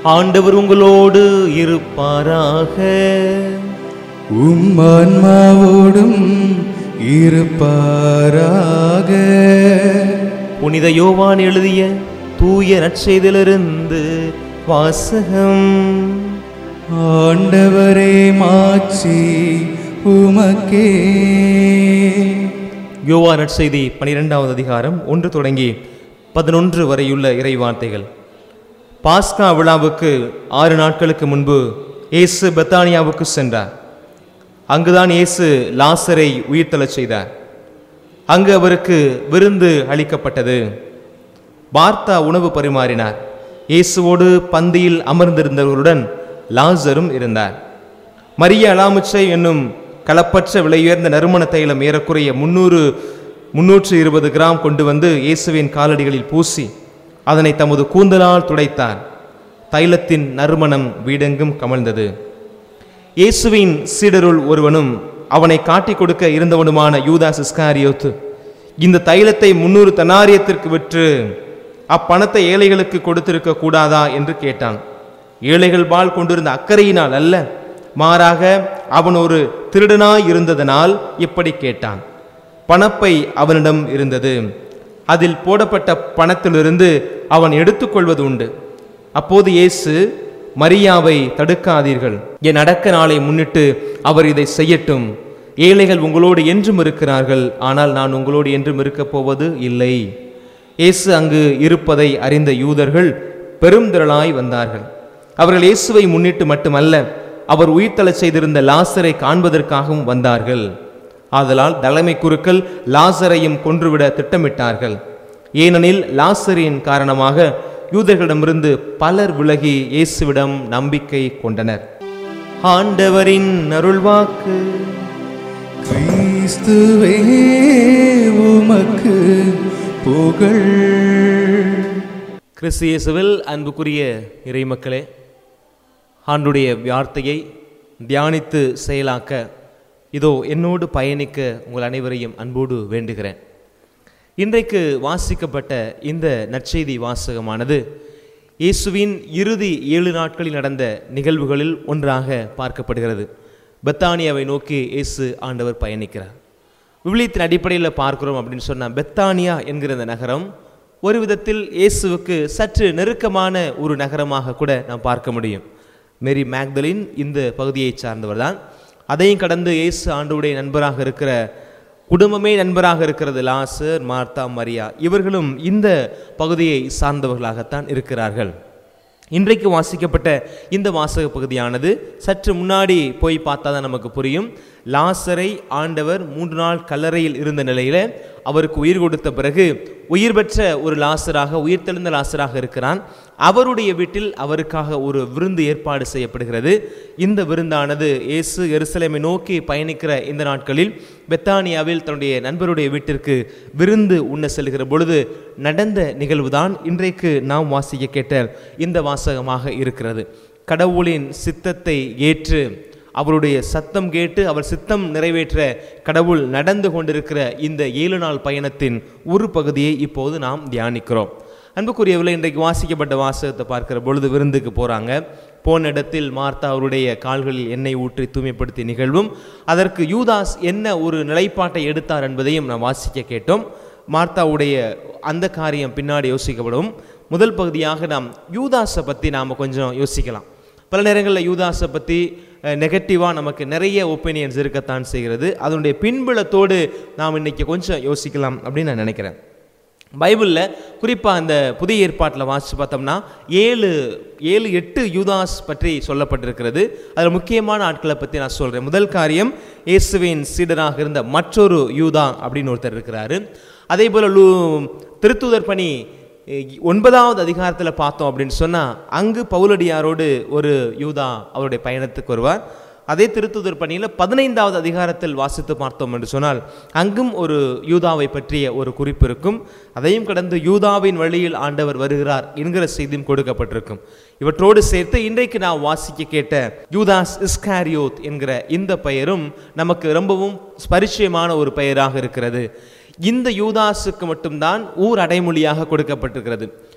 ஆண்டவர் உங்களோடு இருப்பாராக உம் ஆன்மாவோடும் இருப்பாராக புனித யோவான் எழுதிய தூய நற்செய்திலிருந்து வாசகம் ஆண்டவரே மாட்சி உமக்கே யோவான் நற்செய்தி பனிரெண்டாவது அதிகாரம் ஒன்று தொடங்கி பதினொன்று வரையுள்ள இறைவார்த்தைகள் பாஸ்கா விழாவுக்கு ஆறு நாட்களுக்கு முன்பு இயேசு பெத்தானியாவுக்கு சென்றார் அங்குதான் இயேசு லாசரை உயிர்த்தெழச் செய்தார் அங்கு அவருக்கு விருந்து அளிக்கப்பட்டது பார்த்தா உணவு பரிமாறினார் இயேசுவோடு பந்தியில் அமர்ந்திருந்தவர்களுடன் லாசரும் இருந்தார் மரிய அலாமுச்சை என்னும் கலப்பற்ற விலையுயர்ந்த நறுமண தைலம் ஏறக்குறைய முன்னூறு முன்னூற்று இருபது கிராம் கொண்டு வந்து இயேசுவின் காலடிகளில் பூசி அதனை தமது கூந்தலால் துடைத்தார் தைலத்தின் நறுமணம் வீடெங்கும் கமழ்ந்தது இயேசுவின் சீடருள் ஒருவனும் அவனை காட்டிக் கொடுக்க இருந்தவனுமான யூதாஸ் இஸ்காரியோத்து இந்த தைலத்தை முன்னூறு தனாரியத்திற்கு விற்று அப்பணத்தை ஏழைகளுக்கு கொடுத்திருக்க கூடாதா என்று கேட்டான் ஏழைகள் பால் கொண்டிருந்த அக்கறையினால் அல்ல மாறாக அவன் ஒரு திருடனாய் இருந்ததனால் இப்படி கேட்டான் பணப்பை அவனிடம் இருந்தது அதில் போடப்பட்ட பணத்திலிருந்து அவன் எடுத்துக்கொள்வது உண்டு அப்போது இயேசு மரியாவை தடுக்காதீர்கள் என் அடக்க நாளை முன்னிட்டு அவர் இதை செய்யட்டும் ஏழைகள் உங்களோடு என்றும் இருக்கிறார்கள் ஆனால் நான் உங்களோடு என்றும் இருக்கப் போவது இல்லை இயேசு அங்கு இருப்பதை அறிந்த யூதர்கள் பெருந்திரளாய் வந்தார்கள் அவர்கள் இயேசுவை முன்னிட்டு மட்டுமல்ல அவர் உயிர்த்தெழச் செய்திருந்த லாசரை காண்பதற்காகவும் வந்தார்கள் ஆதலால் தலைமை குருக்கள் லாசரையும் கொன்றுவிட திட்டமிட்டார்கள் ஏனெனில் லாசரின் காரணமாக யூதர்களிடமிருந்து பலர் விலகி இயேசுவிடம் நம்பிக்கை கொண்டனர் ஆண்டவரின் அருள்வாக்கு கிறிஸ்துவே உமக்கு புகழ் கிறிஸ்து இயேசுவில் அன்புக்குரிய இறைமக்களே ஆண்டுடைய வார்த்தையை தியானித்து செயலாக்க இதோ என்னோடு பயணிக்க உங்கள் அனைவரையும் அன்போடு வேண்டுகிறேன் இன்றைக்கு வாசிக்கப்பட்ட இந்த நற்செய்தி வாசகமானது இயேசுவின் இறுதி ஏழு நாட்களில் நடந்த நிகழ்வுகளில் ஒன்றாக பார்க்கப்படுகிறது பெத்தானியாவை நோக்கி இயேசு ஆண்டவர் பயணிக்கிறார் விவிலியத்தின் அடிப்படையில் பார்க்கிறோம் அப்படின்னு சொன்னால் பெத்தானியா என்கிற இந்த நகரம் ஒரு விதத்தில் இயேசுவுக்கு சற்று நெருக்கமான ஒரு நகரமாக கூட நாம் பார்க்க முடியும் மேரி மேக்தலின் இந்த பகுதியை சார்ந்தவர் தான் அதையும் கடந்து இயேசு ஆண்டவுடைய நண்பராக இருக்கிற குடும்பமே நண்பராக இருக்கிறது லாசர் மார்த்தா மரியா இவர்களும் இந்த பகுதியை சார்ந்தவர்களாகத்தான் இருக்கிறார்கள் இன்றைக்கு வாசிக்கப்பட்ட இந்த வாசக பகுதியானது சற்று முன்னாடி போய் பார்த்தா தான் நமக்கு புரியும் லாசரை ஆண்டவர் மூன்று நாள் கல்லறையில் இருந்த நிலையில அவருக்கு உயிர் கொடுத்த பிறகு உயிர் பெற்ற ஒரு லாசராக உயிர்த்தெழுந்த லாசராக இருக்கிறான் அவருடைய வீட்டில் அவருக்காக ஒரு விருந்து ஏற்பாடு செய்யப்படுகிறது இந்த விருந்தானது இயேசு எருசலேமை நோக்கி பயணிக்கிற இந்த நாட்களில் பெத்தானியாவில் தன்னுடைய நண்பருடைய வீட்டிற்கு விருந்து உண்ண செல்கிற பொழுது நடந்த நிகழ்வுதான் இன்றைக்கு நாம் வாசிக்க கேட்ட இந்த வாசகமாக இருக்கிறது கடவுளின் சித்தத்தை ஏற்று அவருடைய சத்தம் கேட்டு அவர் சித்தம் நிறைவேற்ற கடவுள் நடந்து கொண்டிருக்கிற இந்த ஏழு நாள் பயணத்தின் ஒரு பகுதியை இப்போது நாம் தியானிக்கிறோம் அன்புக்குரியவர்கள் இன்றைக்கு வாசிக்கப்பட்ட வாசகத்தை பார்க்கிற பொழுது விருந்துக்கு போகிறாங்க போன இடத்தில் மார்த்தா அவருடைய கால்களில் எண்ணெய் ஊற்றி தூய்மைப்படுத்திய நிகழ்வும் அதற்கு யூதாஸ் என்ன ஒரு நிலைப்பாட்டை எடுத்தார் என்பதையும் நாம் வாசிக்க கேட்டோம் மார்த்தாவுடைய அந்த காரியம் பின்னாடி யோசிக்கப்படும் முதல் பகுதியாக நாம் யூதாஸை பற்றி நாம் கொஞ்சம் யோசிக்கலாம் பல நேரங்களில் யூதாஸை பற்றி நெகட்டிவாக நமக்கு நிறைய ஒப்பீனியன்ஸ் இருக்கத்தான் செய்கிறது அதனுடைய பின்புலத்தோடு நாம் இன்னைக்கு கொஞ்சம் யோசிக்கலாம் அப்படின்னு நான் நினைக்கிறேன் பைபிளில் குறிப்பாக அந்த புதிய ஏற்பாட்டில் வாசித்து பார்த்தோம்னா ஏழு ஏழு எட்டு யூதாஸ் பற்றி சொல்லப்பட்டிருக்கிறது அதில் முக்கியமான ஆட்களை பற்றி நான் சொல்கிறேன் முதல் காரியம் இயேசுவின் சீடராக இருந்த மற்றொரு யூதா அப்படின்னு ஒருத்தர் இருக்கிறாரு அதே போல் லூ திருத்தூதர் பணி ஒன்பதாவது அதிகாரத்தில் பார்த்தோம் அப்படின்னு சொன்னால் அங்கு பவுலடியாரோடு ஒரு யூதா அவருடைய பயணத்துக்கு வருவார் அதே திருத்துதர் பணியில் பதினைந்தாவது அதிகாரத்தில் வாசித்து பார்த்தோம் என்று சொன்னால் அங்கும் ஒரு யூதாவை பற்றிய ஒரு குறிப்பு இருக்கும் அதையும் கடந்து யூதாவின் வழியில் ஆண்டவர் வருகிறார் என்கிற செய்தியும் கொடுக்கப்பட்டிருக்கும் இவற்றோடு சேர்த்து இன்றைக்கு நான் வாசிக்க கேட்ட யூதாஸ் இஸ்காரியோத் என்கிற இந்த பெயரும் நமக்கு ரொம்பவும் பரிச்சயமான ஒரு பெயராக இருக்கிறது இந்த யூதாஸுக்கு மட்டும்தான் ஊர் அடைமொழியாக கொடுக்கப்பட்டிருக்கிறது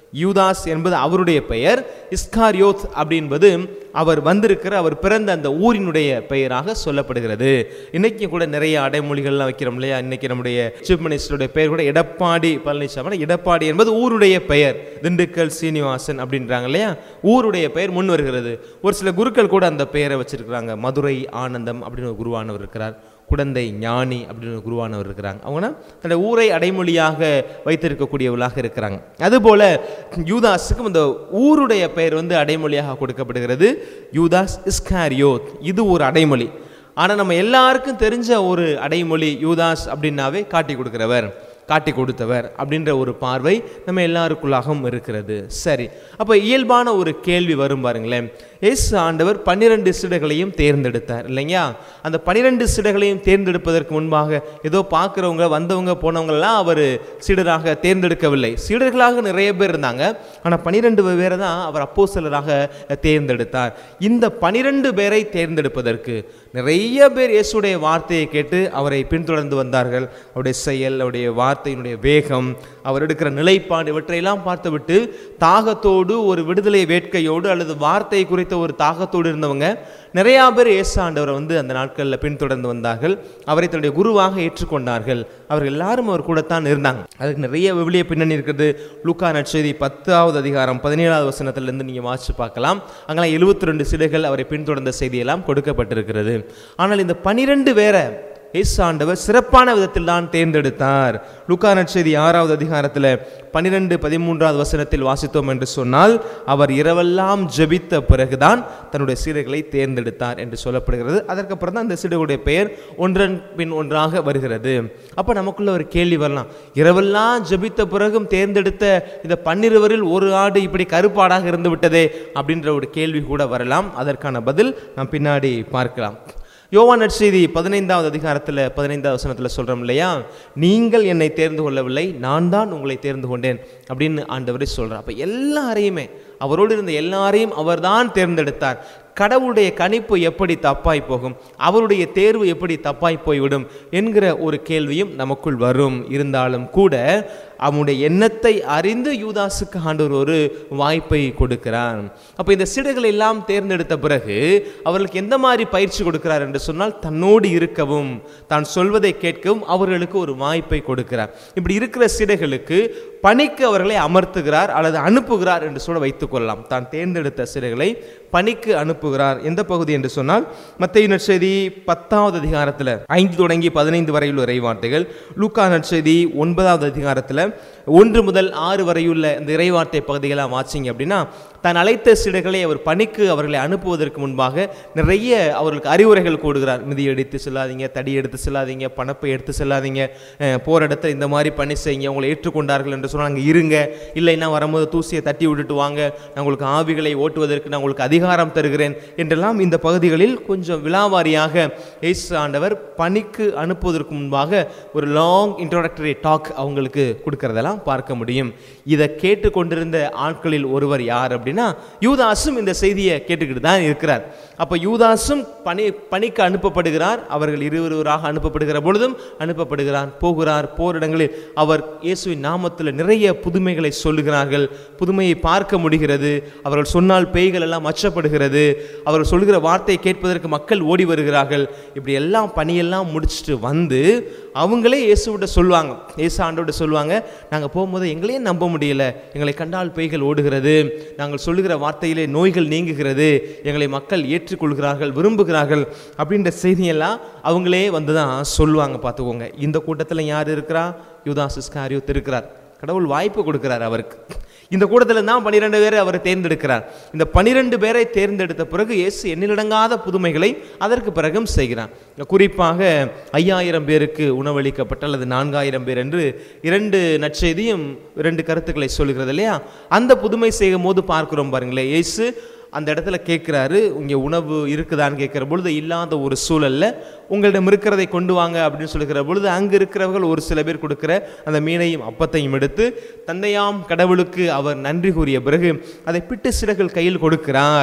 யூதாஸ் என்பது அவருடைய பெயர் இஸ்காரியோத் அப்படின்பது அவர் வந்திருக்கிற அவர் பிறந்த அந்த ஊரினுடைய பெயராக சொல்லப்படுகிறது இன்னைக்கு கூட நிறைய அடைமொழிகள்லாம் வைக்கிறோம் இல்லையா இன்னைக்கு நம்முடைய சீஃப் மினிஸ்டருடைய பெயர் கூட எடப்பாடி பழனிசாமி எடப்பாடி என்பது ஊருடைய பெயர் திண்டுக்கல் சீனிவாசன் அப்படின்றாங்க இல்லையா ஊருடைய பெயர் முன் வருகிறது ஒரு சில குருக்கள் கூட அந்த பெயரை வச்சிருக்கிறாங்க மதுரை ஆனந்தம் அப்படின்னு ஒரு குருவானவர் இருக்கிறார் குடந்தை ஞானி அப்படின்னு ஒரு குருவானவர் இருக்கிறாங்க அவங்கன்னா தன்னுடைய ஊரை அடைமொழியாக வைத்திருக்கக்கூடியவர்களாக இருக்கிறாங்க அதுபோல யூதாஸுக்கும் இந்த ஊருடைய பெயர் வந்து அடைமொழியாக கொடுக்கப்படுகிறது யூதாஸ் இஸ்காரியோத் இது ஒரு அடைமொழி ஆனால் நம்ம எல்லாருக்கும் தெரிஞ்ச ஒரு அடைமொழி யூதாஸ் அப்படின்னாவே காட்டி கொடுக்கிறவர் காட்டி கொடுத்தவர் அப்படின்ற ஒரு பார்வை நம்ம எல்லாருக்குள்ளாகவும் இருக்கிறது சரி அப்போ இயல்பான ஒரு கேள்வி வரும் பாருங்களேன் இயேசு ஆண்டவர் பன்னிரண்டு சிடைகளையும் தேர்ந்தெடுத்தார் இல்லைங்களா அந்த பன்னிரண்டு சிடைகளையும் தேர்ந்தெடுப்பதற்கு முன்பாக ஏதோ பார்க்குறவங்க வந்தவங்க போனவங்கெல்லாம் அவர் சீடராக தேர்ந்தெடுக்கவில்லை சீடர்களாக நிறைய பேர் இருந்தாங்க ஆனால் பன்னிரெண்டு பேரை தான் அவர் அப்போ தேர்ந்தெடுத்தார் இந்த பனிரெண்டு பேரை தேர்ந்தெடுப்பதற்கு நிறைய பேர் இயேசுடைய வார்த்தையை கேட்டு அவரை பின்தொடர்ந்து வந்தார்கள் அவருடைய செயல் அவருடைய வார்த்தையினுடைய வேகம் அவர் எடுக்கிற நிலைப்பாடு இவற்றையெல்லாம் பார்த்துவிட்டு தாகத்தோடு ஒரு விடுதலை வேட்கையோடு அல்லது வார்த்தை குறித்த ஒரு தாகத்தோடு இருந்தவங்க நிறையா பேர் இயேசு ஆண்டவரை வந்து அந்த நாட்களில் பின்தொடர்ந்து வந்தார்கள் அவரை தன்னுடைய குருவாக ஏற்றுக்கொண்டார்கள் அவர்கள் எல்லாரும் அவர் கூடத்தான் இருந்தாங்க அதுக்கு நிறைய விவிலிய பின்னணி இருக்குது லூக்கா நற்செய்தி பத்தாவது அதிகாரம் பதினேழாவது வசனத்திலிருந்து நீங்கள் வாசிச்சு பார்க்கலாம் அங்கெல்லாம் எழுபத்தி ரெண்டு சிலைகள் அவரை பின்தொடர்ந்த செய்தியெல்லாம் கொடுக்கப்பட்டிருக்கிறது ஆனால் இந்த பனிரெண்டு பேரை இயேசு ஆண்டவர் சிறப்பான விதத்தில் தான் தேர்ந்தெடுத்தார் லுக்கா நற்செய்தி ஆறாவது அதிகாரத்தில் பன்னிரெண்டு பதிமூன்றாவது வசனத்தில் வாசித்தோம் என்று சொன்னால் அவர் இரவெல்லாம் ஜெபித்த பிறகுதான் தன்னுடைய சீடர்களை தேர்ந்தெடுத்தார் என்று சொல்லப்படுகிறது அதற்கப்புறம் தான் அந்த சீடர்களுடைய பெயர் ஒன்றன் பின் ஒன்றாக வருகிறது அப்போ நமக்குள்ள ஒரு கேள்வி வரலாம் இரவெல்லாம் ஜெபித்த பிறகும் தேர்ந்தெடுத்த இந்த பன்னிருவரில் ஒரு ஆடு இப்படி கருப்பாடாக இருந்து விட்டதே அப்படின்ற ஒரு கேள்வி கூட வரலாம் அதற்கான பதில் நாம் பின்னாடி பார்க்கலாம் யோவான் நற்செய்தி பதினைந்தாவது அதிகாரத்தில் பதினைந்தாவது வசனத்தில் சொல்கிறோம் இல்லையா நீங்கள் என்னை தேர்ந்து கொள்ளவில்லை நான் தான் உங்களை தேர்ந்து கொண்டேன் அப்படின்னு ஆண்டவரே சொல்கிறார் அப்போ எல்லாரையுமே அவரோடு இருந்த எல்லாரையும் அவர்தான் தேர்ந்தெடுத்தார் கடவுளுடைய கணிப்பு எப்படி தப்பாய் போகும் அவருடைய தேர்வு எப்படி தப்பாய் போய்விடும் என்கிற ஒரு கேள்வியும் நமக்குள் வரும் இருந்தாலும் கூட அவனுடைய எண்ணத்தை அறிந்து யூதாசுக்கு ஆண்டவர் ஒரு வாய்ப்பை கொடுக்கிறார் அப்போ இந்த சிடுகளை எல்லாம் தேர்ந்தெடுத்த பிறகு அவர்களுக்கு எந்த மாதிரி பயிற்சி கொடுக்கிறார் என்று சொன்னால் தன்னோடு இருக்கவும் தான் சொல்வதை கேட்கவும் அவர்களுக்கு ஒரு வாய்ப்பை கொடுக்கிறார் இப்படி இருக்கிற சிடைகளுக்கு பணிக்கு அவர்களை அமர்த்துகிறார் அல்லது அனுப்புகிறார் என்று சொல்ல வைத்துக்கொள்ளலாம் தான் தேர்ந்தெடுத்த சிறைகளை பணிக்கு அனுப்புகிறார் எந்த பகுதி என்று சொன்னால் மத்திய நற்செய்தி பத்தாவது அதிகாரத்தில் ஐந்து தொடங்கி பதினைந்து வரையுள்ள இறைவார்த்தைகள் லூக்கா நற்செய்தி ஒன்பதாவது அதிகாரத்தில் ஒன்று முதல் ஆறு வரையுள்ள இந்த இறைவார்த்தை பகுதிகளாக வாசிங்க அப்படின்னா தான் அழைத்த சிடைகளை அவர் பணிக்கு அவர்களை அனுப்புவதற்கு முன்பாக நிறைய அவர்களுக்கு அறிவுரைகள் கூடுகிறார் மிதி எடுத்து செல்லாதீங்க தடி எடுத்து செல்லாதீங்க பணப்பை எடுத்து செல்லாதீங்க அஹ், போற இடத்துல இந்த மாதிரி பணி செய்யுங்க உங்களை ஏற்றுக்கொண்டார்கள் என்று சொன்னால் அங்கே இருங்க இல்லைன்னா வரும்போது தூசியை தட்டி விட்டுட்டு வாங்க நான் உங்களுக்கு ஆவிகளை ஓட்டுவதற்கு நான் உங்களுக்கு அதிகாரம் தருகிறேன் என்றெல்லாம் இந்த பகுதிகளில் கொஞ்சம் விலாவாரியாக இயேசு ஆண்டவர் பணிக்கு அனுப்புவதற்கு முன்பாக ஒரு லாங் இன்ட்ரோடக்டரி டாக் அவங்களுக்கு கொடுக்கறதெல்லாம் பார்க்க முடியும் இதை கேட்டுக்கொண்டிருந்த ஆட்களில் ஒருவர் யார் அப்படின்னா யூதாசும் இந்த செய்தியை கேட்டுக்கிட்டு தான் இருக்கிறார் அப்போ யூதாசும் பணி பணிக்கு அனுப்பப்படுகிறார் அவர்கள் இருவராக அனுப்பப்படுகிற பொழுதும் அனுப்பப்படுகிறார் போகிறார் போரிடங்களில் அவர் இயேசுவின் நாமத்தில் நிறைய புதுமைகளை சொல்லுகிறார்கள் புதுமையை பார்க்க முடிகிறது அவர்கள் சொன்னால் பேய்கள் எல்லாம் அச்சப்படுகிறது அவர்கள் சொல்லுகிற வார்த்தையை கேட்பதற்கு மக்கள் ஓடி வருகிறார்கள் இப்படி எல்லாம் பணியெல்லாம் முடிச்சுட்டு வந்து அவங்களே இயேசுவிட்ட சொல்லுவாங்க இயேசு ஆண்டோட சொல்லுவாங்க நாங்கள் போகும்போது எங்களையே நம்ப முடியல எங்களை கண்டால் பேய்கள் ஓடுகிறது நாங்கள் சொல்லுகிற வார்த்தையிலே நோய்கள் நீங்குகிறது எங்களை மக்கள் ஏற்றுக்கொள்கிறார்கள் விரும்புகிறார்கள் அப்படின்ற செய்தியெல்லாம் அவங்களே வந்து தான் சொல்லுவாங்க பார்த்துக்கோங்க இந்த கூட்டத்தில் யார் இருக்கிறா யூதாஸ் இஸ்காரியோத் இருக்கிறார் கடவுள் வாய்ப்பு கொடுக்கிறார் அவருக்கு இந்த கூட்டத்தில் தான் பன்னிரெண்டு பேரை அவர் தேர்ந்தெடுக்கிறார் இந்த பனிரெண்டு பேரை தேர்ந்தெடுத்த பிறகு இயேசு எண்ணிலடங்காத புதுமைகளை அதற்கு பிறகும் செய்கிறார் குறிப்பாக ஐயாயிரம் பேருக்கு உணவளிக்கப்பட்ட அல்லது நான்காயிரம் பேர் என்று இரண்டு நற்செய்தியும் இரண்டு கருத்துக்களை சொல்லுகிறது இல்லையா அந்த புதுமை செய்யும் போது பார்க்கிறோம் பாருங்களேன் இயேசு அந்த இடத்துல கேட்குறாரு இங்கே உணவு இருக்குதான்னு கேட்குற பொழுது இல்லாத ஒரு சூழல்ல உங்களிடம் இருக்கிறதை கொண்டு வாங்க அப்படின்னு சொல்லுகிற பொழுது அங்கே இருக்கிறவர்கள் ஒரு சில பேர் கொடுக்கிற அந்த மீனையும் அப்பத்தையும் எடுத்து தந்தையாம் கடவுளுக்கு அவர் நன்றி கூறிய பிறகு அதை பிட்டு சிறகுகள் கையில் கொடுக்கிறார்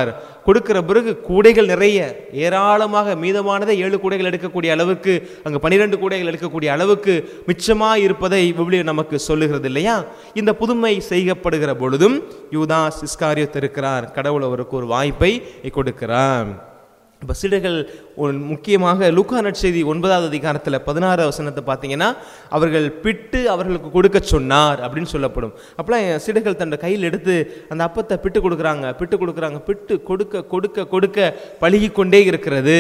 கொடுக்கிற பிறகு கூடைகள் நிறைய ஏராளமாக மீதமானதை ஏழு கூடைகள் எடுக்கக்கூடிய அளவுக்கு அங்கே பனிரெண்டு கூடைகள் எடுக்கக்கூடிய அளவுக்கு மிச்சமாக இருப்பதை விவிலியம் நமக்கு சொல்லுகிறது இல்லையா இந்த புதுமை செய்யப்படுகிற பொழுதும் யூதாஸ் இஸ்காரியத் இருக்கிறார் கடவுள் அவருக்கு ஒரு வாய்ப்பை கொடுக்கிறார் இப்போ சீடர்கள் ஒரு முக்கியமாக லூக்கா நற்செய்தி ஒன்பதாவது அதிகாரத்தில் பதினாறு வசனத்தை பார்த்தீங்கன்னா அவர்கள் பிட்டு அவர்களுக்கு கொடுக்க சொன்னார் அப்படின்னு சொல்லப்படும் அப்போலாம் சீடர்கள் தன் கையில் எடுத்து அந்த அப்பத்தை பிட்டு கொடுக்குறாங்க பிட்டு கொடுக்குறாங்க பிட்டு கொடுக்க கொடுக்க கொடுக்க பழகி கொண்டே இருக்கிறது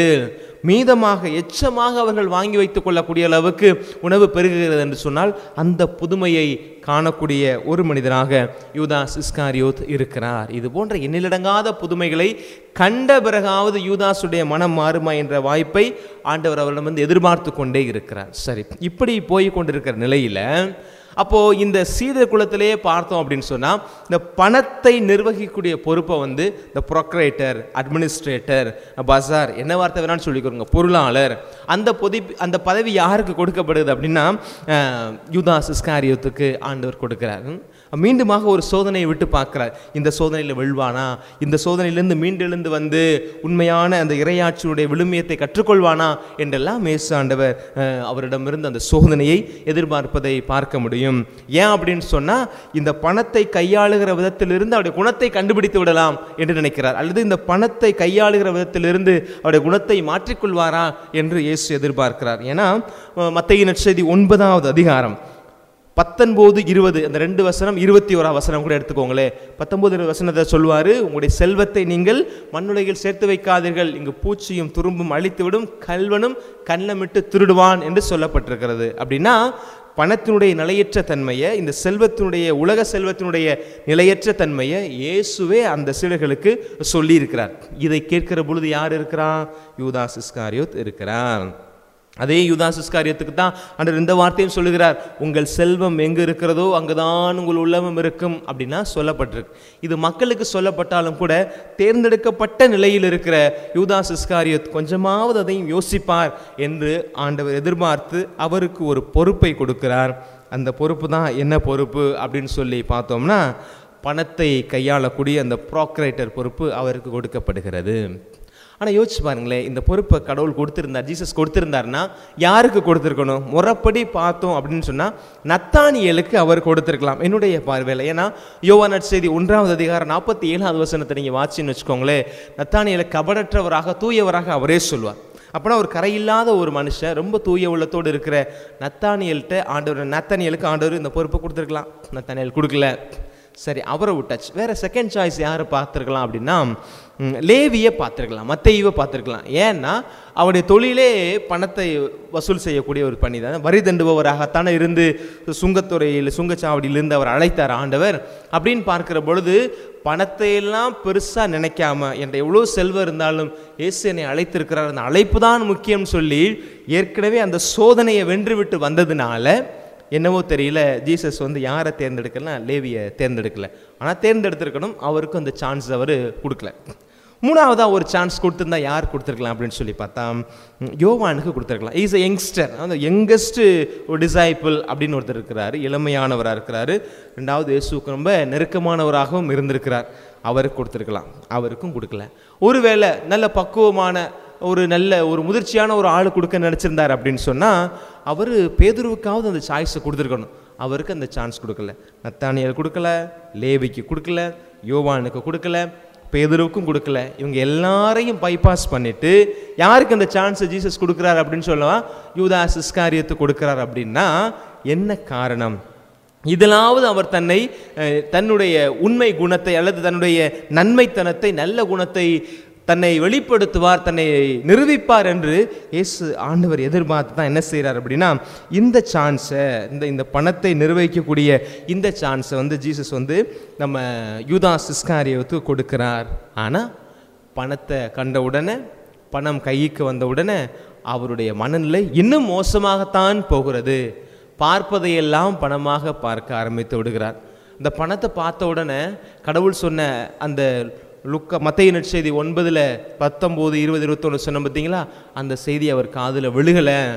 மீதமாக எச்சமாக அவர்கள் வாங்கி வைத்துக் கொள்ளக்கூடிய அளவுக்கு உணவு பெருகுகிறது என்று சொன்னால் அந்த புதுமையை காணக்கூடிய ஒரு மனிதராக யூதாஸ் இஸ்காரியோத் இருக்கிறார் இது போன்ற எண்ணிலடங்காத புதுமைகளை கண்ட பிறகாவது யூதாசுடைய மனம் மாறுமா என்ற வாய்ப்பை ஆண்டவர் அவரிடம் வந்து எதிர்பார்த்து கொண்டே இருக்கிறார் சரி இப்படி போய் கொண்டிருக்கிற நிலையில அப்போ இந்த சீத குலத்திலேயே பார்த்தோம் அப்படின்னு சொன்னா இந்த பணத்தை நிர்வகிக்கக்கூடிய பொறுப்பை வந்து இந்த ப்ரொக்ரேட்டர் அட்மினிஸ்ட்ரேட்டர் பசார் என்ன வார்த்தை வேணாலும் சொல்லிக்கிறோங்க பொருளாளர் அந்த பொதி அந்த பதவி யாருக்கு கொடுக்கப்படுது அப்படின்னா அஹ், யூதாஸ் இஸ்காரியத்துக்கு ஆண்டவர் கொடுக்கிறார் மீண்டுமாக ஒரு சோதனையை விட்டு பார்க்கிறார் இந்த சோதனையில் வெல்வானா இந்த சோதனையிலிருந்து மீண்டெழுந்து வந்து உண்மையான அந்த இறையாட்சியுடைய விழுமியத்தை கற்றுக்கொள்வானா என்றெல்லாம் மேசு ஆண்டவர் அஹ், அவரிடமிருந்து அந்த சோதனையை எதிர்பார்ப்பதை பார்க்க முடியும் ஏன் அப்படின்னு சொன்னா இந்த பணத்தை கையாளுகிற விதத்திலிருந்து அவருடைய குணத்தை கண்டுபிடித்து விடலாம் என்று நினைக்கிறார் அல்லது இந்த பணத்தை கையாளுகிற விதத்திலிருந்து அவருடைய குணத்தை மாற்றிக்கொள்வாரா என்று இயேசு எதிர்பார்க்கிறார் ஏன்னா மத்திய நற்செய்தி ஒன்பதாவது அதிகாரம் பத்தொன்பது இருபது அந்த ரெண்டு வசனம் இருபத்தி ஓரா வசனம் கூட எடுத்துக்கோங்களேன் பத்தொன்பது இருபது வசனத்தை சொல்லுவார் உங்களுடைய செல்வத்தை நீங்கள் மண்ணுலகில் சேர்த்து வைக்காதீர்கள் இங்கு பூச்சியும் துரும்பும் அழித்துவிடும் கல்வனும் கண்ணமிட்டு திருடுவான் என்று சொல்லப்பட்டிருக்கிறது அப்படின்னா பணத்தினுடைய நிலையற்ற தன்மையை இந்த செல்வத்தினுடைய உலக செல்வத்தினுடைய நிலையற்ற தன்மையை இயேசுவே அந்த சீடர்களுக்கு சொல்லியிருக்கிறார் இதை கேட்கிற பொழுது யார் இருக்கிறான் யூதாஸ் இஸ்காரியோத் இருக்கிறார் அதே யூதாஸ் இஸ்காரியத்துக்கு தான் ஆண்டவர் இந்த வார்த்தையும் சொல்லுகிறார் உங்கள் செல்வம் எங்கே இருக்கிறதோ அங்குதான் உங்கள் உள்ளவம் இருக்கும் அப்படின்னா சொல்லப்பட்டிருக்கு இது மக்களுக்கு சொல்லப்பட்டாலும் கூட தேர்ந்தெடுக்கப்பட்ட நிலையில் இருக்கிற யூதாஸ் இஸ்காரியத் கொஞ்சமாவது அதையும் யோசிப்பார் என்று ஆண்டவர் எதிர்பார்த்து அவருக்கு ஒரு பொறுப்பை கொடுக்கிறார் அந்த பொறுப்பு தான் என்ன பொறுப்பு அப்படின்னு சொல்லி பார்த்தோம்னா பணத்தை கையாளக்கூடிய அந்த ப்ராக்ரேட்டர் பொறுப்பு அவருக்கு கொடுக்கப்படுகிறது ஆனால் யோசிச்சு பாருங்களேன் இந்த பொறுப்பை கடவுள் கொடுத்திருந்தார் ஜீசஸ் கொடுத்திருந்தாருன்னா யாருக்கு கொடுத்துருக்கணும் முறைப்படி பார்த்தோம் அப்படின்னு சொன்னால் நத்தானியலுக்கு அவர் கொடுத்துருக்கலாம் என்னுடைய பார்வையில் ஏன்னா யோவா நற்செய்தி ஒன்றாவது அதிகாரம் நாற்பத்தி ஏழாவது வசனத்தை நீங்கள் வாட்சின்னு வச்சுக்கோங்களேன் நத்தானியலை கபடற்றவராக தூயவராக அவரே சொல்வார் அப்போனா ஒரு கரையில்லாத ஒரு மனுஷன் ரொம்ப தூய உள்ளத்தோடு இருக்கிற நத்தானியல்கிட்ட ஆண்டவர் நத்தானியலுக்கு ஆண்டவர் இந்த பொறுப்பை கொடுத்துருக்கலாம் நத்தானியல் கொடுக்கல சரி அவரை விட்டாச்சு வேற செகண்ட் சாய்ஸ் யாரை பார்த்துருக்கலாம் அப்படின்னா ம், லேவியை பார்த்துருக்கலாம் மத்தையுவை பார்த்துருக்கலாம் ஏன்னா அவருடைய தொழிலே பணத்தை வசூல் செய்யக்கூடிய ஒரு பணி தான் வரி தண்டுபவராகத்தானே இருந்து சுங்கத்துறையில் சுங்கச்சாவடியிலிருந்து அவர் அழைத்தார் ஆண்டவர் அப்படின்னு பார்க்கிற பொழுது பணத்தை எல்லாம் பெருசாக நினைக்காம என்ற எவ்வளோ செல்வம் இருந்தாலும் இயேசு என்னை அழைத்திருக்கிறார் அந்த அழைப்பு தான் முக்கியம் சொல்லி ஏற்கனவே அந்த சோதனையை வென்றுவிட்டு வந்ததுனால என்னவோ தெரியல ஜீசஸ் வந்து யாரை தேர்ந்தெடுக்கலாம் லேவியை தேர்ந்தெடுக்கல ஆனால் தேர்ந்தெடுத்திருக்கணும் அவருக்கும் அந்த சான்ஸ் அவர் கொடுக்கல மூணாவதாக ஒரு சான்ஸ் கொடுத்துருந்தா யார் கொடுத்துருக்கலாம் அப்படின்னு சொல்லி பார்த்தா ம், யோவானுக்கு கொடுத்துருக்கலாம் இஸ் a யங்ஸ்டர் அந்த யங்கஸ்ட் ஒரு டிசைபிள் அப்படின்னு ஒருத்தர் இருக்கிறாரு இளமையானவராக இருக்கிறாரு ரெண்டாவது இயேசுக்கு ரொம்ப நெருக்கமானவராகவும் இருந்திருக்கிறார் அவருக்கு கொடுத்துருக்கலாம் அவருக்கும் கொடுக்கல ஒருவேளை நல்ல பக்குவமான ஒரு நல்ல ஒரு முதிர்ச்சியான ஒரு ஆள் கொடுக்க நினச்சிருந்தார் அப்படின்னு சொன்னால் அவர் பேதுருவுக்காவது அந்த சாய்ஸை கொடுத்துருக்கணும் அவருக்கு அந்த சான்ஸ் கொடுக்கல நத்தானியல் கொடுக்கல லேவிக்கு கொடுக்கல யோவானுக்கு கொடுக்கல பேதுருவுக்கும் கொடுக்கல இவங்க எல்லாரையும் பைபாஸ் பண்ணிட்டு யாருக்கு அந்த சான்ஸை ஜீசஸ் கொடுக்குறாரு அப்படின்னு சொல்லவா யூதாஸ் இஸ்காரியத்து கொடுக்குறார் அப்படின்னா என்ன காரணம் இதிலாவது அவர் தன்னை அஹ், தன்னுடைய உண்மை குணத்தை அல்லது தன்னுடைய நன்மைத்தனத்தை நல்ல குணத்தை தன்னை வெளிப்படுத்துவார் தன்னை நிரூபிப்பார் என்று இயேசு ஆண்டவர் எதிர்பார்த்து தான் என்ன செய்கிறார் அப்படின்னா இந்த சான்ஸை இந்த இந்த பணத்தை நிர்வகிக்கக்கூடிய இந்த சான்ஸை வந்து ஜீசஸ் வந்து நம்ம யூதாஸ் இஸ்காரியத்துக்கு கொடுக்கிறார் ஆனால் பணத்தை கண்ட உடனே பணம் கைக்கு வந்த உடனே அவருடைய மனநிலை இன்னும் மோசமாகத்தான் போகிறது பார்ப்பதையெல்லாம் பணமாக பார்க்க ஆரம்பித்து விடுகிறார் இந்த பணத்தை பார்த்த உடனே கடவுள் சொன்ன அந்த லுக்க மத்திய நற்செய்தி ஒன்பதில் பத்தொம்போது இருபது இருபத்தொன்று சொன்ன பார்த்தீங்களா அந்த செய்தி அவர் காதில் விழுகலை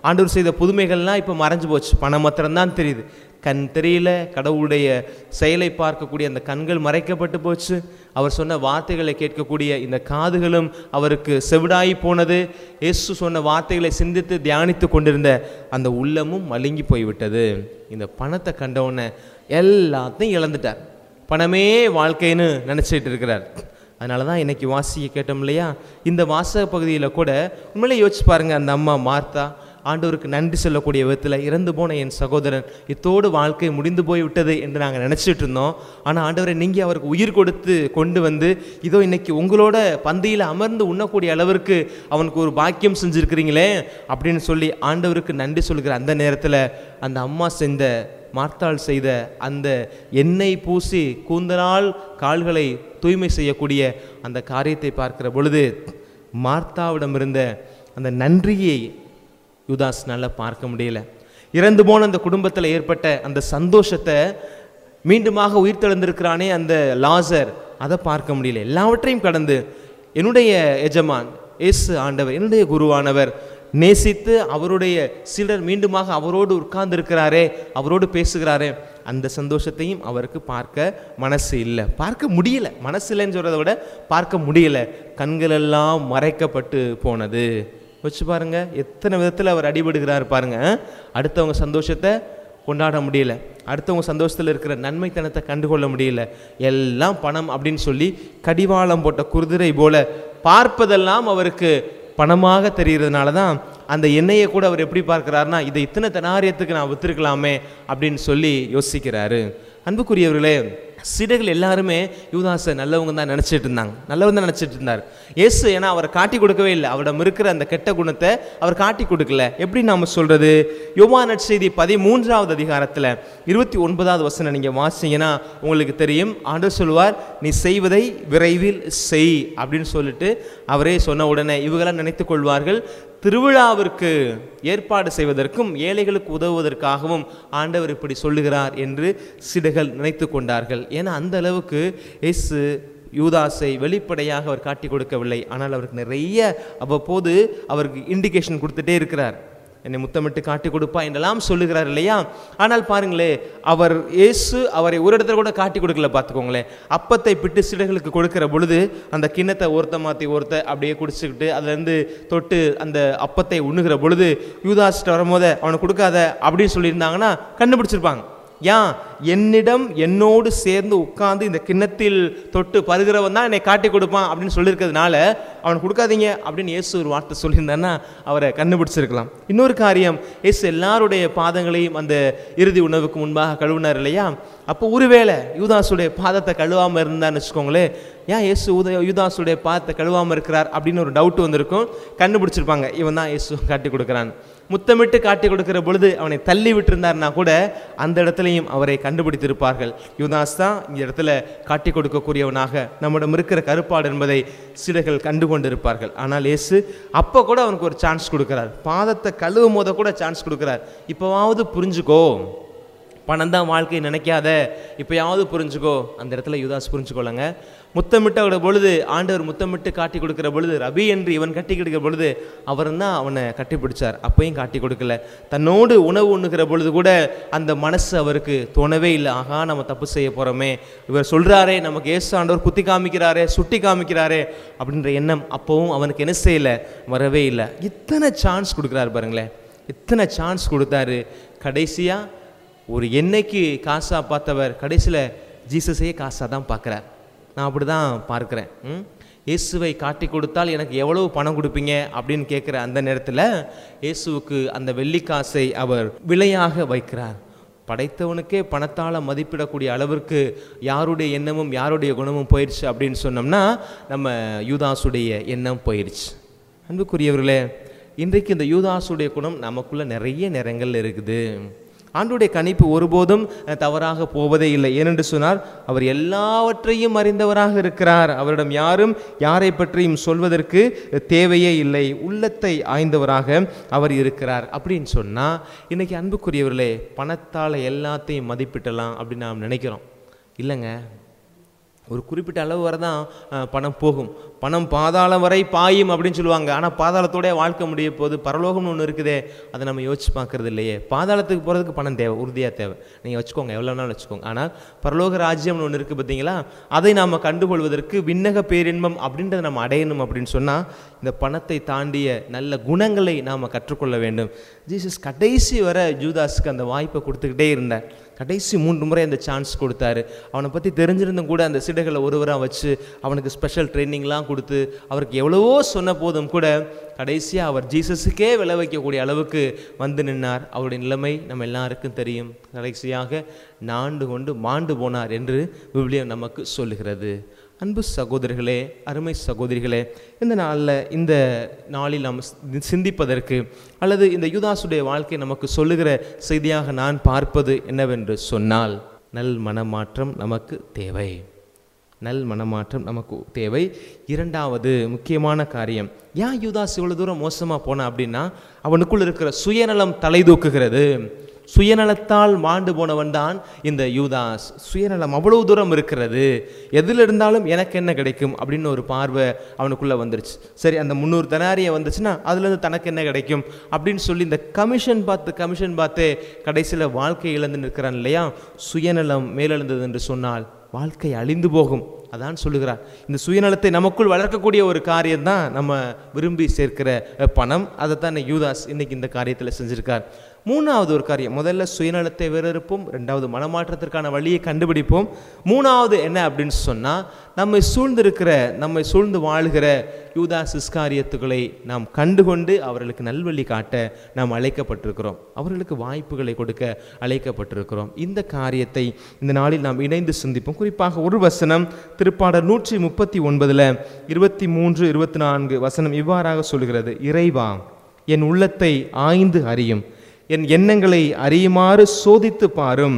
ஆண்டவர் செய்த புதுமைகள்லாம் இப்போ மறைஞ்சு போச்சு பணம் மாத்திரம்தான் தெரியுது கண் தெரியல கடவுளுடைய செயலை பார்க்கக்கூடிய அந்த கண்கள் மறைக்கப்பட்டு போச்சு அவர் சொன்ன வார்த்தைகளை கேட்கக்கூடிய இந்த காதுகளும் அவருக்கு செவிடாகி போனது இயேசு சொன்ன வார்த்தைகளை சிந்தித்து தியானித்து கொண்டிருந்த அந்த உள்ளமும் மழுங்கி போய்விட்டது இந்த பணத்தை கண்டவுடனே எல்லாத்தையும் இழந்துட்டார் பணமே வாழ்க்கைன்னு நினச்சிட்டு இருக்கிறார் அதனால தான் இன்னைக்கு வாசிக்க கேட்டோம் இல்லையா இந்த வாசக பகுதியில் கூட உண்மையிலே யோசிச்சு பாருங்க அந்த அம்மா மார்த்தா ஆண்டவருக்கு நன்றி சொல்லக்கூடிய விதத்தில் இறந்து போன என் சகோதரன் இத்தோடு வாழ்க்கை முடிந்து போய் விட்டது என்று நாங்கள் நினச்சிட்டு இருந்தோம் ஆனால் ஆண்டவரை நீங்கள் அவருக்கு உயிர் கொடுத்து கொண்டு வந்து இதோ இன்னைக்கு உங்களோட பந்தியில் அமர்ந்து உண்ணக்கூடிய அளவிற்கு அவனுக்கு ஒரு பாக்கியம் செஞ்சுருக்கிறீங்களே அப்படின்னு சொல்லி ஆண்டவருக்கு நன்றி சொல்கிற அந்த நேரத்தில் அந்த அம்மா செஞ்ச மார்த்தாள் செய்த அந்த எண்ணெய் பூசி கூந்தலால் கால்களை தூய்மை செய்யக்கூடிய அந்த காரியத்தை பார்க்கிற பொழுது மார்த்தாவிடம் இருந்த அந்த நன்றியை யுதாஸ்னால பார்க்க முடியல இறந்து போன அந்த குடும்பத்தில் ஏற்பட்ட அந்த சந்தோஷத்தை மீண்டுமாக உயிர் தெழுந்திருக்கிறானே அந்த லாசர் அதை பார்க்க முடியல எல்லாவற்றையும் கடந்து என்னுடைய எஜமான் இயேசு ஆண்டவர் என்னுடைய குருவானவர் நேசித்து அவருடைய சிலர் மீண்டுமாக அவரோடு உட்கார்ந்திருக்கிறாரே அவரோடு பேசுகிறாரே அந்த சந்தோஷத்தையும் அவருக்கு பார்க்க மனசு இல்லை பார்க்க முடியல மனசு இல்லைன்னு சொல்கிறத விட பார்க்க முடியல கண்களெல்லாம் மறைக்கப்பட்டு போனது வச்சு பாருங்க எத்தனை விதத்தில் அவர் அடிபடுகிறார் பாருங்க அடுத்தவங்க சந்தோஷத்தை கொண்டாட முடியல அடுத்தவங்க சந்தோஷத்தில் இருக்கிற நன்மைத்தனத்தை கண்டுகொள்ள முடியல எல்லாம் பணம் அப்படின்னு சொல்லி கடிவாளம் போட்ட குருதிரை போல பார்ப்பதெல்லாம் அவருக்கு பணமாக தெரிகிறதுனால தான் அந்த எண்ணெயை கூட அவர் எப்படி பார்க்கிறாருன்னா இதை இத்தனை தனாரியத்துக்கு நான் வித்திருக்கலாமே அப்படின்னு சொல்லி யோசிக்கிறாரு அன்புக்குரியவர்களே சிடைகள் எல்லாருமே யூதாசை நல்லவங்க தான் நினச்சிட்டு இருந்தாங்க நல்லவங்க தான் நினச்சிட்டு இருந்தார் இயேசு ஏன்னா அவரை காட்டி கொடுக்கவே இல்லை அவரிடம் இருக்கிற அந்த கெட்ட குணத்தை அவர் காட்டி கொடுக்கல எப்படி நாம சொல்றது யோவா நற்செய்தி பதிமூன்றாவது அதிகாரத்தில் இருபத்தி ஒன்பதாவது வசனம் நீங்கள் வாசிங்கன்னா உங்களுக்கு தெரியும் ஆண்டவர் சொல்லுவார் நீ செய்வதை விரைவில் செய் அப்படின்னு சொல்லிட்டு அவரே சொன்ன உடனே இவங்களாம் நினைத்து கொள்வார்கள் திருவிழாவிற்கு ஏற்பாடு செய்வதற்கும் ஏழைகளுக்கு உதவுவதற்காகவும் ஆண்டவர் இப்படி சொல்லுகிறார் என்று சிடுகள் நினைத்து கொண்டார்கள் ஏன்னா அந்த அளவுக்கு இயேசு யூதாஸை வெளிப்படையாக அவர் காட்டி கொடுக்கவில்லை ஆனால் அவருக்கு நிறைய அவ்வப்போது அவருக்கு இண்டிகேஷன் கொடுத்துட்டே இருக்கிறார் என்னை முத்தமிட்டு காட்டி கொடுப்பா என்றெல்லாம் சொல்லுகிறார் இல்லையா ஆனால் பாருங்களே அவர் இயேசு அவரை ஒரு இடத்துல கூட காட்டி கொடுக்கல பார்த்துக்கோங்களேன் அப்பத்தை பிட்டு சிலைகளுக்கு கொடுக்கிற பொழுது அந்த கிண்ணத்தை ஒருத்த மாற்றி ஒருத்த அப்படியே குடிச்சுக்கிட்டு அதுலேருந்து தொட்டு அந்த அப்பத்தை உண்ணுகிற பொழுது யூதாஸ்கிட்ட வரும்போது அவனுக்கு கொடுக்காத அப்படின்னு சொல்லியிருந்தாங்கன்னா கண்டுபிடிச்சிருப்பாங்க ஏன் என்னிடம் என்னோடு சேர்ந்து உட்கார்ந்து இந்த கிண்ணத்தில் தொட்டு பருகிறவன் தான் என்னை காட்டி கொடுப்பான் அப்படின்னு சொல்லியிருக்கிறதுனால அவனுக்கு கொடுக்காதீங்க அப்படின்னு இயேசு ஒரு வார்த்தை சொல்லியிருந்தாருன்னா அவரை கண்டுபிடிச்சிருக்கலாம் இன்னொரு காரியம் இயேசு எல்லாருடைய பாதங்களையும் அந்த இறுதி உணவுக்கு முன்பாக கழுவினார் இல்லையா அப்போ ஒருவேளை யூதாசுடைய பாதத்தை கழுவாமல் இருந்தான்னு வச்சுக்கோங்களேன் ஏன் இயேசு உத யூதாசுடைய பாதத்தை கழுவாமல் இருக்கிறார் அப்படின்னு ஒரு டவுட் வந்திருக்கும் கண்டுபிடிச்சிருப்பாங்க இவன் தான் இயேசு காட்டி கொடுக்குறான் முத்தமிட்டு காட்டி கொடுக்கிற பொழுது அவனை தள்ளி விட்டிருந்தார்னா கூட அந்த இடத்துலையும் அவரை கண்டுபிடித்திருப்பார்கள் யுவதாஸ் தான் இந்த இடத்துல காட்டி கொடுக்கக்கூடியவனாக நம்மிடம் இருக்கிற கருப்பாடு என்பதை சிலர்கள் கண்டு கொண்டிருப்பார்கள் ஆனால் இயேசு அப்போ கூட அவனுக்கு ஒரு சான்ஸ் கொடுக்கிறார் பாதத்தை கழுவும் போத கூட சான்ஸ் கொடுக்கிறார் இப்போவாவது புரிஞ்சுக்கோ பணம் தான் வாழ்க்கை நினைக்காத இப்போயாவது புரிஞ்சுக்கோ அந்த இடத்துல யுதாஸ் புரிஞ்சுக்கொள்ளுங்க முத்தமிட்ட பொழுது ஆண்டவர் முத்தமிட்டு காட்டி கொடுக்கிற பொழுது ரபி என்று இவன் கட்டி கொடுக்கிற பொழுது அவர் தான் அவனை கட்டி பிடிச்சார் அப்பையும் காட்டி கொடுக்கல தன்னோடு உணவு உண்ணுகிற பொழுது கூட அந்த மனசு அவருக்கு தோணவே இல்லை ஆகா நம்ம தப்பு செய்ய போகிறோமே இவர் சொல்கிறாரே நமக்கு ஏசு ஆண்டவர் குத்தி காமிக்கிறாரே சுட்டி காமிக்கிறாரே அப்படின்ற எண்ணம் அப்போவும் அவனுக்கு என்ன செய்யலை வரவே இல்லை இத்தனை சான்ஸ் கொடுக்குறாரு பாருங்களேன் இத்தனை சான்ஸ் கொடுத்தாரு கடைசியாக ஒரு எண்ணெய்க்கு காசாக பார்த்தவர் கடைசியில் ஜீசஸையே காசாக தான் பார்க்குறார் நான் அப்படி தான் பார்க்குறேன் ம்? இயேசுவை காட்டி கொடுத்தால் எனக்கு எவ்வளவு பணம் கொடுப்பீங்க அப்படின்னு கேட்குற அந்த நேரத்தில் இயேசுவுக்கு அந்த வெள்ளிக்காசை அவர் விலையாக வைக்கிறார் படைத்தவனுக்கே பணத்தால் மதிப்பிடக்கூடிய அளவிற்கு யாருடைய எண்ணமும் யாருடைய குணமும் போயிடுச்சு அப்படின்னு சொன்னோம்னா நம்ம யூதாசுடைய எண்ணம் போயிடுச்சு அன்புக்குரியவர்களே இன்றைக்கு இந்த யூதாசுடைய குணம் நமக்குள்ள நிறைய நிறங்கள் இருக்குது ஆண்டுடைய கணிப்பு ஒருபோதும் அஹ், தவறாக போவதே இல்லை ஏனென்று சொன்னார் அவர் எல்லாவற்றையும் அறிந்தவராக இருக்கிறார் அவரிடம் யாரும் யாரை பற்றியும் சொல்வதற்கு தேவையே இல்லை உள்ளத்தை ஆய்ந்தவராக அவர் இருக்கிறார் அப்படின்னு சொன்னால் இன்னைக்கு அன்புக்குரியவர்களே பணத்தால் எல்லாத்தையும் மதிப்பிட்டலாம் அப்படின்னு நாம் நினைக்கிறோம் இல்லைங்க ஒரு குறிப்பிட்ட அளவு வரை தான் அஹ், பணம் போகும் பணம் பாதாளம் வரை பாயும் அப்படின்னு சொல்லுவாங்க ஆனால் பாதாளத்தோட வாழ்க்கை முடிய போது பரலோகம்னு ஒன்று இருக்குதே அதை நம்ம யோசிச்சு பார்க்கறது இல்லையே பாதாளத்துக்கு போகிறதுக்கு பணம் தேவை உறுதியாக தேவை நீங்கள் வச்சுக்கோங்க எவ்வளோ நாள் வச்சுக்கோங்க ஆனால் பரலோக ராஜ்யம்னு ஒன்று இருக்குது பார்த்தீங்களா அதை நாம் கண்டுகொள்வதற்கு விண்ணக பேரின்பம் அப்படின்றத நம்ம அடையணும் அப்படின்னு சொன்னால் இந்த பணத்தை தாண்டிய நல்ல குணங்களை நாம் கற்றுக்கொள்ள வேண்டும் ஜீசஸ் கடைசி வரை ஜூதாஸுக்கு அந்த வாய்ப்பை கொடுத்துக்கிட்டே இருந்தார் கடைசி மூன்று முறை அந்த சான்ஸ் கொடுத்தாரு அவனை பற்றி தெரிஞ்சிருந்தும் கூட அந்த சிடைகளை ஒருவராக வச்சு அவனுக்கு ஸ்பெஷல் ட்ரைனிங்லாம் கொடுத்து அவருக்கு எவ்வளவோ சொன்ன போதும் கூட கடைசியாக அவர் ஜீசஸுக்கே விளை வைக்கக்கூடிய அளவுக்கு வந்து நின்னார் அவருடைய நிலைமை நம்ம எல்லாருக்கும் தெரியும் கடைசியாக நாண்டு கொண்டு மாண்டு போனார் என்று விவிலியம் நமக்கு சொல்லுகிறது அன்பு சகோதரர்களே அருமை சகோதரிகளே இந்த நாளில் இந்த நாளில் நாம் சி- சிந்திப்பதற்கு அல்லது இந்த யூதாசுடைய வாழ்க்கை நமக்கு சொல்லுகிற செய்தியாக நான் பார்ப்பது என்னவென்று சொன்னால் நல் மனமாற்றம் நமக்கு தேவை நல் மனமாற்றம் நமக்கு தேவை இரண்டாவது முக்கியமான காரியம் ஏன் யூதாஸ் இவ்வளோ தூரம் மோசமாக போனான் அப்படின்னா அவனுக்குள் இருக்கிற சுயநலம் தலை தூக்குகிறது சுயநலத்தால் மாண்டு போனவன் தான் இந்த யூதாஸ் சுயநலம் அவ்வளவு தூரம் இருக்கிறது எதில் இருந்தாலும் எனக்கு என்ன கிடைக்கும் அப்படின்னு ஒரு பார்வை அவனுக்குள்ளே வந்துருச்சு சரி அந்த முந்நூறு தனாரியை வந்துச்சுன்னா அதுலேருந்து தனக்கு என்ன கிடைக்கும் அப்படின்னு சொல்லி இந்த கமிஷன் பார்த்து கமிஷன் பார்த்து கடைசியில் வாழ்க்கை இழந்து நிற்கிறான் இல்லையா சுயநலம் மேலெழுந்தது என்று சொன்னால் வாழ்க்கை அழிந்து போகும் அதான் சொல்லுகிறார் இந்த சுயநலத்தை நமக்குள் வளர்க்கக்கூடிய ஒரு காரியம் தான் நம்ம விரும்பி சேர்க்கிற அஹ், பணம் அதை தான் யூதாஸ் இன்னைக்கு இந்த காரியத்தில் செஞ்சிருக்கார் மூணாவது ஒரு காரியம் முதல்ல சுயநலத்தை வெறுப்போம் ரெண்டாவது மனமாற்றத்திற்கான வழியை கண்டுபிடிப்போம் மூணாவது என்ன அப்படின்னு சொன்னால் நம்மை சூழ்ந்திருக்கிற நம்மை சூழ்ந்து வாழ்கிற யூதாஸ் இஸ்காரியத்துகளை நாம் கண்டுகொண்டு அவர்களுக்கு நல்வழி காட்ட நாம் அழைக்கப்பட்டிருக்கிறோம் அவர்களுக்கு வாய்ப்புகளை கொடுக்க அழைக்கப்பட்டிருக்கிறோம் இந்த காரியத்தை இந்த நாளில் நாம் இணைந்து சிந்திப்போம் குறிப்பாக ஒரு வசனம் திருப்பாடல் நூற்றி முப்பத்தி ஒன்பதில் இருபத்தி மூன்று இருபத்தி நான்கு வசனம் இவ்வாறாக சொல்கிறது இறைவா என் உள்ளத்தை ஆய்ந்து அறியும் என் எண்ணங்களை அறியுமாறு சோதித்து பாரும்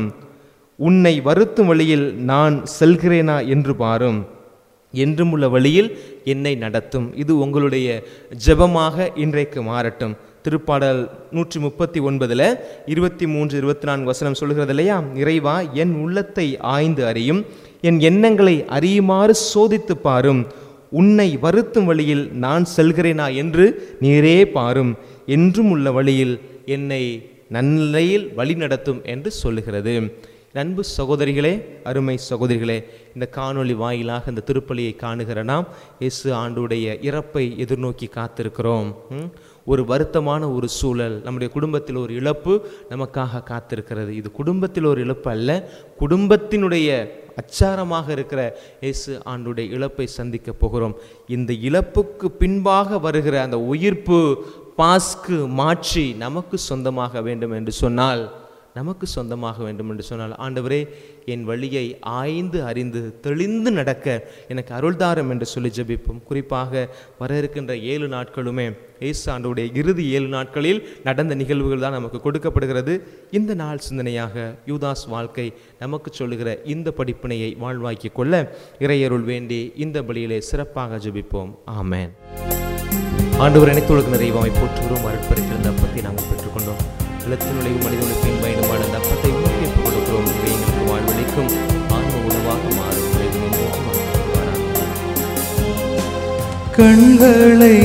உன்னை வருத்தும் வழியில் நான் செல்கிறேனா என்று பாரும் என்றும் உள்ள வழியில் என்னை நடத்தும் இது உங்களுடைய ஜெபமாக இன்றைக்கு மாறட்டும் திருப்பாடல் நூற்றி முப்பத்தி ஒன்பதில் இருபத்தி மூன்று இருபத்தி நான்கு வசனம் சொல்கிறது இல்லையா இறைவா என் உள்ளத்தை ஆய்ந்து அறியும் என் எண்ணங்களை அறியுமாறு சோதித்து பாரும் உன்னை வருத்தும் வழியில் நான் செல்கிறேனா என்று நீரே பாரும் என்றும் உள்ள வழியில் என்னை நன்னிலையில் வழி நடத்தும் என்று சொல்லுகிறது அன்பு சகோதரிகளே அருமை சகோதரிகளே இந்த காணொளி வாயிலாக இந்த திருப்பலியை காணுகிற நாம் இயேசு ஆண்டுடைய இறப்பை எதிர்நோக்கி காத்திருக்கிறோம் ம்? ஒரு வருத்தமான ஒரு சூழல் நம்முடைய குடும்பத்தில் ஒரு இழப்பு நமக்காக காத்திருக்கிறது இது குடும்பத்தில் ஒரு இழப்பு அல்ல குடும்பத்தினுடைய அச்சாரமாக இருக்கிற இயேசு ஆண்டுடைய இழப்பை சந்திக்க போகிறோம் இந்த இழப்புக்கு பின்பாக வருகிற அந்த உயிர்ப்பு பாஸ்கு மாற்றி நமக்கு சொந்தமாக வேண்டும் என்று சொன்னால் நமக்கு சொந்தமாக வேண்டும் என்று சொன்னால் ஆண்டவரே என் வழியை ஆய்ந்து அறிந்து தெளிந்து நடக்க எனக்கு அருள்தாரம் என்று சொல்லி ஜெபிப்போம் குறிப்பாக வர இருக்கின்ற ஏழு நாட்களுமே இயேசு ஆண்டவருடைய இறுதி ஏழு நாட்களில் நடந்த நிகழ்வுகள் தான் நமக்கு கொடுக்கப்படுகிறது இந்த நாள் சிந்தனையாக யூதாஸ் வாழ்க்கை நமக்கு சொல்லுகிற இந்த படிப்பினையை வாழ்வாக்கிக் கொள்ள இறையருள் வேண்டி இந்த பலியிலே சிறப்பாக ஜெபிப்போம் ஆமென் ஆண்டவர் அனைத்துலக நிறைவாமை போற்றுகிறோம் அருட்பரித்திருந்த அப்பத்தை நாங்கள் பெற்றுக்கொண்டோம் நிலத்தில் நுழைவு மனித உழைப்பின் பயணமான அந்த அப்பத்தை ஊக்கி கொடுக்கிறோம் இவை எங்களுக்கு வாழ்வழிக்கும் ஆன்ம உணவாக மாறும் இறைவன் என்றென்றும் ஆசீர்வதிப்பாராக. கண்களை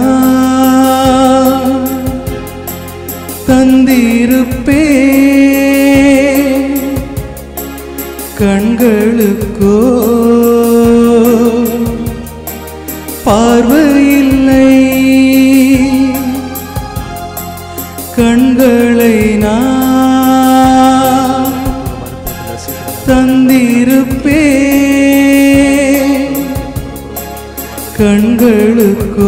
நான் தந்திருப்பே கண்களுக்கோ பார்வையில்லை கண்களை நான் தந்திருப்பே கண்களுக்கோ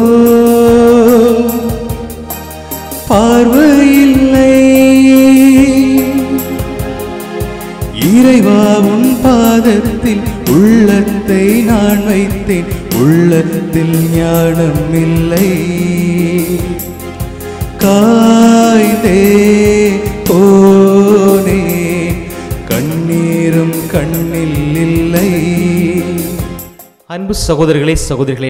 பார்வையில்லை இறைவா உன் பாதத்தில் உள்ளத்தை நான் வைத்தேன் உள்ளத்தில் ஞானம் இல்லை காய்தே போனே கண்ணீரும் கண்ணில் இல்லை அன்பு சகோதரர்களே சகோதரிகளே